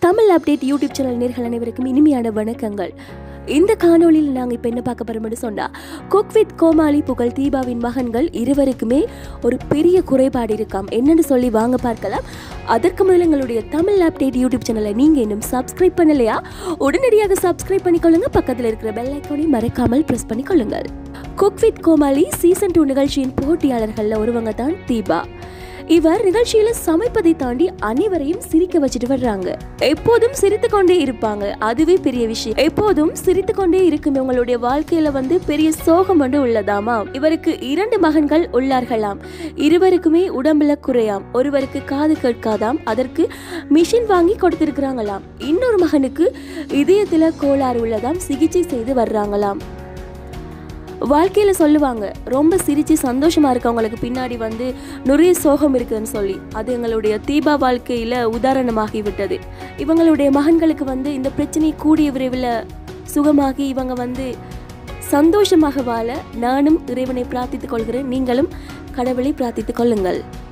Tamil update YouTube channel நேர்கள் அனைவருக்கும் இனிமையான வணக்கங்கள் இந்த காணொளியில் நாங்கள் இப்போ என்ன பார்க்க போறோம்னு சொன்னா குக் வித் கோமாளி புகழ் தீபாவின் மகன்கள் இருவருக்குமே ஒரு பெரிய குறைபாடு இருக்காம் என்னன்னு சொல்லி வாங்க பார்க்கலாம் அதற்கு முதல்ல எங்களுடைய தமிழ் அப்டேட் யூடியூப் சேனலை நீங்கள் இன்னும் சப்ஸ்கிரைப் பண்ணலையா உடனடியாக சப்ஸ்கிரைப் பண்ணிக்கொள்ளுங்க பக்கத்தில் இருக்கிற பெல் ஐக்கானை மறக்காமல் ப்ரெஸ் பண்ணிக்கொள்ளுங்கள் cook with Comali season two நிகழ்ச்சியின் போட்டியாளர்களில் ஒருவங்க தான் தீபா இவர் நிகழ்ச்சியில சமைப்பதை தாண்டி அனைவரையும் சிரிக்க வச்சுட்டு வர்றாங்க எப்போதும் சிரித்து கொண்டே இருப்பாங்க அதுவே பெரிய விஷயம் எப்போதும் சிரித்து கொண்டே இருக்கும் இவங்களுடைய வாழ்க்கையில வந்து பெரிய சோகம் ஒன்று உள்ளதாமா இவருக்கு இரண்டு மகன்கள் உள்ளார்களாம் இருவருக்குமே உடம்புல குறையாம் ஒருவருக்கு காது கேட்காதாம் அதற்கு மிஷின் வாங்கி கொடுத்திருக்கிறாங்களாம் இன்னொரு மகனுக்கு இதயத்துல கோளாறு உள்ளதாம் சிகிச்சை செய்து வர்றாங்களாம் வாழ்க்கையில சொல்லுவாங்க ரொம்ப சிரிச்சு சந்தோஷமா இருக்கவங்களுக்கு பின்னாடி வந்து நிறைய சோகம் இருக்குதுன்னு சொல்லி அது எங்களுடைய தீபா வாழ்க்கையில உதாரணமாகி விட்டது இவங்களுடைய மகன்களுக்கு வந்து இந்த பிரச்சனை கூடிய விரைவில் சுகமாகி இவங்க வந்து சந்தோஷமாக வாழ நானும் இறைவனை பிரார்த்தித்துக் கொள்கிறேன் நீங்களும் கடவுளை பிரார்த்தித்துக் கொள்ளுங்கள்